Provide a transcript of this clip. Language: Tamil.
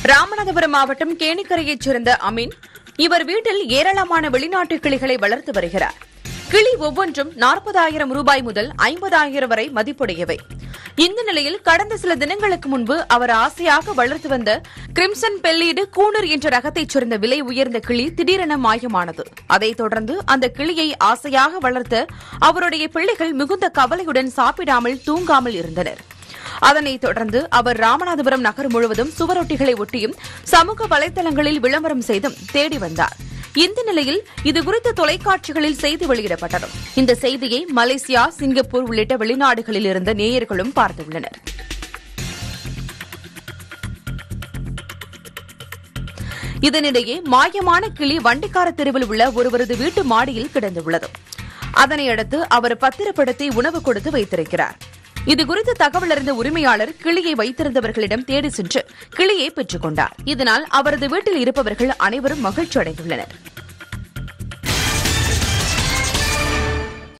ராமநாதபுரம் மாவட்டம் கேணிக்கரையைச் சேர்ந்த அமீன் இவர் வீட்டில் ஏராளமான வெளிநாட்டு கிளிகளை வளர்த்து வருகிறார் கிளி ஒவ்வொன்றும் நாற்பதாயிரம் ரூபாய் முதல் ஐம்பதாயிரம் வரை மதிப்புடையவை இந்த நிலையில் கடந்த சில தினங்களுக்கு முன்பு அவர் ஆசையாக வளர்த்து வந்த கிரிம்சன் பெல்லீடு கூனர் என்ற ரகத்தைச் சேர்ந்த விலை உயர்ந்த கிளி திடீரென மாயமானது அதைத் தொடர்ந்து அந்த கிளியை ஆசையாக வளர்த்த அவருடைய பிள்ளைகள் மிகுந்த கவலையுடன் சாப்பிடாமல் தூங்காமல் இருந்தனர் அதனைத் தொடர்ந்து அவர் ராமநாதபுரம் நகர் முழுவதும் சுவரொட்டிகளை ஒட்டியும் சமூக வலைதளங்களில் விளம்பரம் செய்தும் தேடி வந்தார் இந்த நிலையில் இதுகுறித்து தொலைக்காட்சிகளில் செய்தி வெளியிடப்பட்டது இந்த செய்தியை மலேசியா சிங்கப்பூர் உள்ளிட்ட வெளிநாடுகளில் இருந்த நேயர்களும் பார்த்துள்ளனர் இதனிடையே மாயமான கிளி வண்டிக்கார தெருவில் உள்ள ஒருவரது வீட்டு மாடியில் கிடந்துள்ளது அதனையடுத்து அவர் பத்திரப்படுத்தி உணவு கொடுத்து வைத்திருக்கிறார் இதுகுறித்து தகவல் அறிந்த உரிமையாளர் கிளியை வைத்திருந்தவர்களிடம் தேடி சென்று கிளியை பெற்றுக் கொண்டார் இதனால் அவரது வீட்டில் இருப்பவர்கள் அனைவரும் மகிழ்ச்சி அடைந்துள்ளனர்